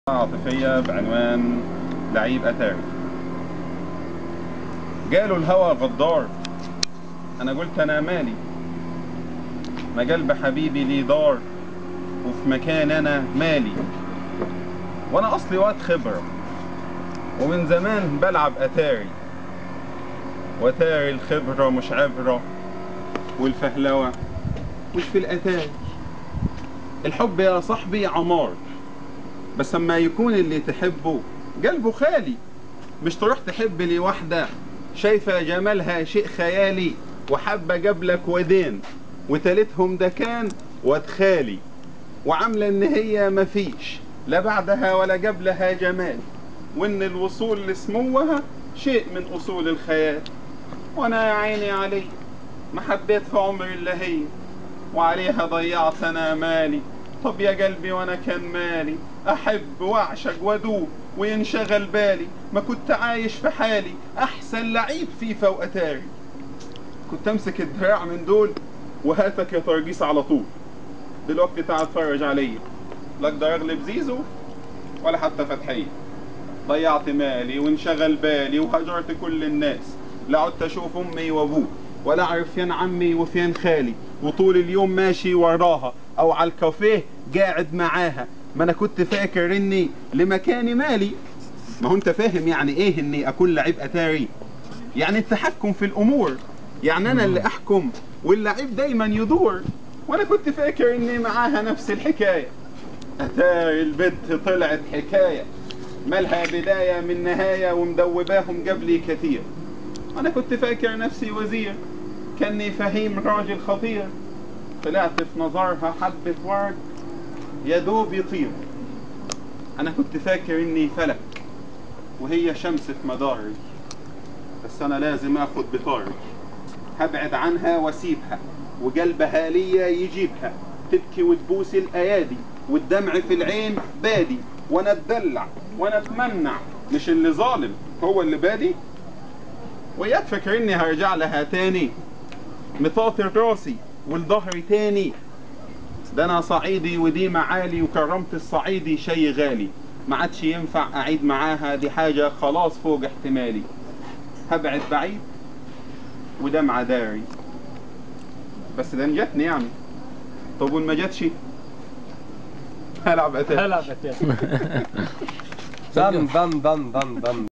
عاطفية بعنوان لعيب أتاري جاله الهوى غدار أنا قلت أنا مالي ما قلب حبيبي لي دار وفي مكان أنا مالي وأنا أصلي وقت خبرة ومن زمان بلعب أتاري وأتاري الخبرة مش عبرة والفهلوة مش في الأتاري الحب يا صاحبي عمار بس اما يكون اللي تحبه قلبه خالي مش تروح تحب لي واحدة شايفة جمالها شيء خيالي وحبة قبلك ودين وتالتهم ده كان واد خالي وعاملة ان هي مفيش لا بعدها ولا قبلها جمال وان الوصول لسموها شيء من اصول الخيال وانا يا عيني علي ما حبيت في عمري الا هي وعليها ضيعت انا مالي طب يا قلبي وانا كان مالي احب واعشق وادوب وينشغل بالي ما كنت عايش في حالي احسن لعيب فيفا واتاري كنت امسك الدراع من دول وهاتك يا ترجيس على طول دلوقتي تعال اتفرج عليا لا اقدر اغلب زيزو ولا حتى فتحيه ضيعت مالي وانشغل بالي وهجرت كل الناس لا عدت اشوف امي وابوي ولا اعرف فين عمي وفين خالي وطول اليوم ماشي وراها او على الكافيه قاعد معاها ما انا كنت فاكر اني لمكاني مالي ما هو انت فاهم يعني ايه اني اكون لعيب اتاري يعني التحكم في الامور يعني انا اللي احكم واللعيب دايما يدور وانا كنت فاكر اني معاها نفس الحكايه اتاري البت طلعت حكايه مالها بدايه من نهايه ومدوباهم قبلي كتير انا كنت فاكر نفسي وزير كاني فهيم راجل خطير طلعت في نظرها حبة ورد يا دوب يطير انا كنت فاكر اني فلك وهي شمس في مداري بس انا لازم اخد بطاري هبعد عنها واسيبها وقلبها ليا يجيبها تبكي وتبوس الايادي والدمع في العين بادي وانا اتدلع وانا اتمنع مش اللي ظالم هو اللي بادي وياك فاكرني هرجع لها تاني مطاطر راسي والظهر تاني ده انا صعيدي ودي معالي وكرمت الصعيدي شي غالي ما عادش ينفع اعيد معاها دي حاجة خلاص فوق احتمالي هبعد بعيد ودمعة داري بس ده جاتني يعني طب وما جاتش هلعب اتاري هلا بتاعي دن دن دن دن دن